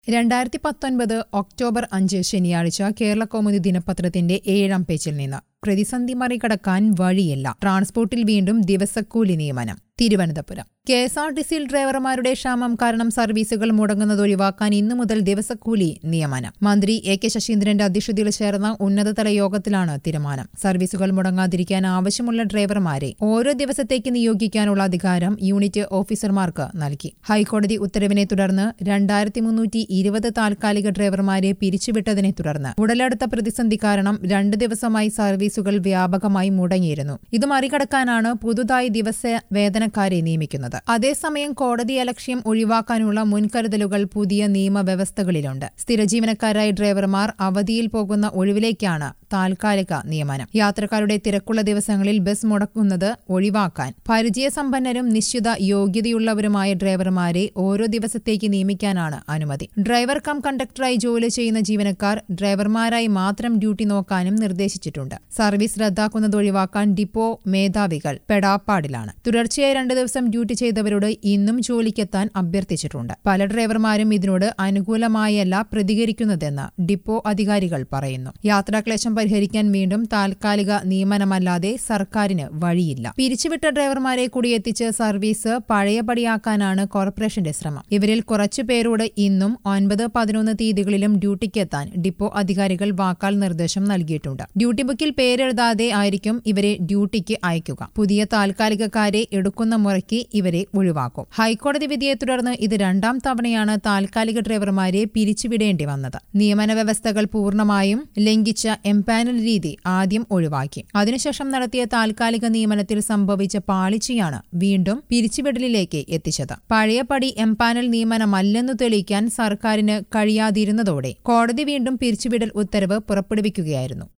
രണ്ടായിരത്തി പത്തൊൻപത് ഒക്ടോബർ അഞ്ച് ശനിയാഴ്ച കേരള കൗമുദി ദിനപത്രത്തിന്റെ ഏഴാം പേജിൽ നിന്ന് പ്രതിസന്ധി മറികടക്കാൻ വഴിയില്ല ട്രാൻസ്പോർട്ടിൽ വീണ്ടും ദിവസക്കൂലി നിയമനം Thiruvananthapuram K S R T സിയിൽ ഡ്രൈവർമാരുടെ ക്ഷാമം കാരണം സർവീസുകൾ മുടങ്ങുന്നത് ഒഴിവാക്കാൻ ഇന്നു മുതൽ ദിവസക്കൂലി നിയമനം മന്ത്രി എ കെ ശശീന്ദ്രന്റെ അധ്യക്ഷതയിൽ ചേർന്ന ഉന്നതതല യോഗത്തിലാണ് തീരുമാനം സർവീസുകൾ മുടങ്ങാതിരിക്കാൻ ആവശ്യമുള്ള ഡ്രൈവർമാരെ ഓരോ ദിവസത്തേക്ക് നിയോഗിക്കാനുള്ള അധികാരം യൂണിറ്റ് ഓഫീസർമാർക്ക് നൽകി ഹൈക്കോടതി ഉത്തരവിനെ തുടർന്ന് രണ്ടായിരത്തി മുന്നൂറ്റി ഇരുപത് താൽക്കാലിക ഡ്രൈവർമാരെ പിരിച്ചുവിട്ടതിനെ തുടർന്ന് ഉടലെടുത്ത പ്രതിസന്ധി കാരണം രണ്ട് ദിവസമായി സർവീസുകൾ വ്യാപകമായി മുടങ്ങിയിരുന്നു ഇത് മറികടക്കാനാണ് പുതുതായി ദിവസ വേതനക്കാരെ നിയമിക്കുന്നത് അതേസമയം കോടതി അലക്ഷ്യം ഒഴിവാക്കാനുള്ള മുൻകരുതലുകൾ പുതിയ നിയമവ്യവസ്ഥകളിലുണ്ട് സ്ഥിരജീവനക്കാരായ ഡ്രൈവർമാർ അവധിയിൽ പോകുന്ന ഒഴിവിലേക്കാണ് താൽക്കാലിക നിയമനം യാത്രക്കാരുടെ തിരക്കുള്ള ദിവസങ്ങളിൽ ബസ് മുടക്കുന്നത് ഒഴിവാക്കാൻ പരിചയസമ്പന്നരും നിശ്ചിത യോഗ്യതയുള്ളവരുമായ ഡ്രൈവർമാരെ ഓരോ ദിവസത്തേക്ക് നിയമിക്കാനാണ് അനുമതി ഡ്രൈവർ കം കണ്ടക്ടറായി ജോലി ചെയ്യുന്ന ജീവനക്കാർ ഡ്രൈവർമാരായി മാത്രം ഡ്യൂട്ടി നോക്കാനും നിർദ്ദേശിച്ചിട്ടുണ്ട് സർവീസ് റദ്ദാക്കുന്നത് ഒഴിവാക്കാൻ ഡിപ്പോ മേധാവികൾ പെടാപ്പാടിലാണ് തുടർച്ചയായി രണ്ട് ദിവസം ഡ്യൂട്ടി ചെയ്തവരോട് ഇന്നും ജോലിക്കെത്താൻ അഭ്യർത്ഥിച്ചിട്ടുണ്ട് പല ഡ്രൈവർമാരും ഇതിനോട് അനുകൂലമായല്ല പ്രതികരിക്കുന്നതെന്ന് ഡിപ്പോ അധികാരികൾ പറയുന്നു യാത്രാക്ലേശം പരിഹരിക്കാൻ വീണ്ടും താൽക്കാലിക നിയമനമല്ലാതെ സർക്കാരിന് വഴിയില്ല പിരിച്ചുവിട്ട ഡ്രൈവർമാരെ കൂടിയെത്തിച്ച് സർവീസ് പഴയപടിയാക്കാനാണ് കോർപ്പറേഷന്റെ ശ്രമം ഇവരിൽ കുറച്ചു പേരോട് ഇന്നും ഒൻപത് പതിനൊന്ന് തീയതികളിലും ഡ്യൂട്ടിക്കെത്താൻ ഡിപ്പോ അധികാരികൾ വാക്കാൽ നിർദ്ദേശം നൽകിയിട്ടുണ്ട് ഡ്യൂട്ടി ബുക്കിൽ പേരെഴുതാതെ ആയിരിക്കും ഇവരെ ഡ്യൂട്ടിക്ക് അയക്കുക പുതിയ താൽക്കാലികക്കാരെ എടുക്കുന്ന മുറയ്ക്ക് ഇവരെ ഒഴിവാക്കും ഹൈക്കോടതി വിധിയെ തുടർന്ന് ഇത് രണ്ടാം തവണയാണ് താൽക്കാലിക ഡ്രൈവർമാരെ പിരിച്ചുവിടേണ്ടി വന്നത് നിയമന വ്യവസ്ഥകൾ പൂർണ്ണമായും ലംഘിച്ച എംപാനൽ രീതി ആദ്യം ഒഴിവാക്കി അതിനുശേഷം നടത്തിയ താൽക്കാലിക നിയമനത്തിൽ സംഭവിച്ച പാളിച്ചയാണ് വീണ്ടും പിരിച്ചുവിടലിലേക്ക് എത്തിച്ചത് പഴയപടി എംപാനൽ നിയമനമല്ലെന്നു തെളിയിക്കാൻ സർക്കാരിന് കഴിയാതിരുന്നതോടെ കോടതി വീണ്ടും പിരിച്ചുവിടൽ ഉത്തരവ് പുറപ്പെടുവിക്കുകയായിരുന്നു